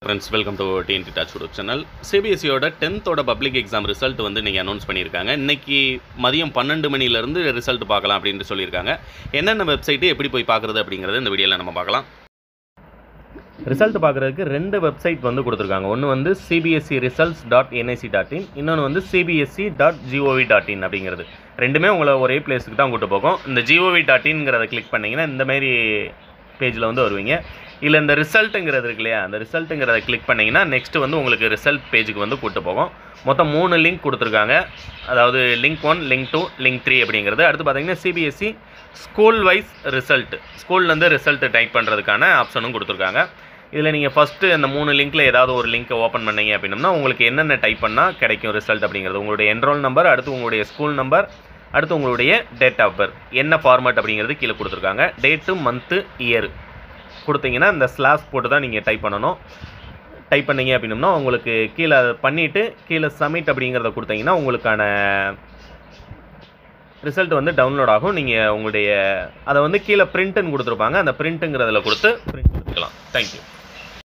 friends welcome to TNT டாச் YouTube channel சிபிஎஸ்சியோட டென்த்தோட பப்ளிக் எக்ஸாம் ரிசல்ட் வந்து இன்றைக்கி அனௌன்ஸ் பண்ணியிருக்காங்க இன்னைக்கு மதியம் பன்னெண்டு மணிலேருந்து ரிசல்ட் பார்க்கலாம் அப்படின்ட்டு சொல்லியிருக்காங்க என்னென்ன வெப்சைட்டு எப்படி போய் பார்க்குறது அப்படிங்கிறத இந்த வீடியோவில் நம்ம பார்க்கலாம் ரிசல்ட் பார்க்குறதுக்கு ரெண்டு வெப்சைட் வந்து கொடுத்துருக்காங்க ஒன்று வந்து CBSE results dot NIC dot in இன்னொன்று வந்து CBSE dot GOV dot in அப்படிங்கிறது ரெண்டுமே உங்களை ஒரே பிளேஸுக்கு தான் கூட்டு போகும் இந்த ஜிஓவி டாட் இன்ங்கிறத கிளிக் பண்ணிங்கன்னா இந்த மாதிரி பேஜில் வந்து வருவீங்க இல்லை இந்த ரிசல்ட்டுங்கிறது இருக்கு இல்லையா அந்த ரிசல்ட்டுங்கிறத கிளிக் பண்ணிங்கன்னா நெக்ஸ்ட் வந்து உங்களுக்கு ரிசல்ட் பேஜுக்கு வந்து கூட்டு போகும் மொத்தம் மூணு லிங்க் கொடுத்துருக்காங்க அதாவது link one link two link three அப்படிங்கிறது அடுத்து பார்த்தீங்கன்னா சிபிஎஸ்சி ஸ்கூல் வைஸ் ரிசல்ட் ஸ்கூல்லேருந்து ரிசல்ட் டைப் பண்ணுறதுக்கான ஆப்ஷனும் கொடுத்துருக்காங்க இதில் நீங்கள் ஃபஸ்ட்டு அந்த மூணு லிங்க்கில் ஏதாவது ஒரு லிங்க்கை ஓப்பன் பண்ணீங்க அப்படின்னம்னா உங்களுக்கு என்னென்ன டைப் பண்ணால் கிடைக்கும் ரிசல்ட் அப்படிங்கிறது உங்களுடைய என்ரோல் நம்பர் அடுத்து உங்களுடைய ஸ்கூல் நம்பர் அடுத்து உங்களுடைய டேட் ஆஃப் பர்த் என்ன ஃபார்மேட் அப்படிங்கிறது கீழே கொடுத்துருக்காங்க டேட்டு மந்த்து இயர் கொடுத்தீங்கன்னா இந்த ஸ்லாஷ் போட்டு தான் நீங்கள் டைப் பண்ணணும் டைப் பண்ணீங்க அப்படின்னம்னா உங்களுக்கு கீழே பண்ணிவிட்டு கீழே சப்மிட் அப்படிங்கிறத கொடுத்தீங்கன்னா உங்களுக்கான ரிசல்ட் வந்து டவுன்லோட் ஆகும் நீங்கள் உங்களுடைய அதை வந்து கீழே பிரிண்ட்டுன்னு கொடுத்துருப்பாங்க அந்த பிரிண்ட்டுங்கிறதுல கொடுத்து பிரிண்ட் எடுத்துக்கலாம் தேங்க்யூ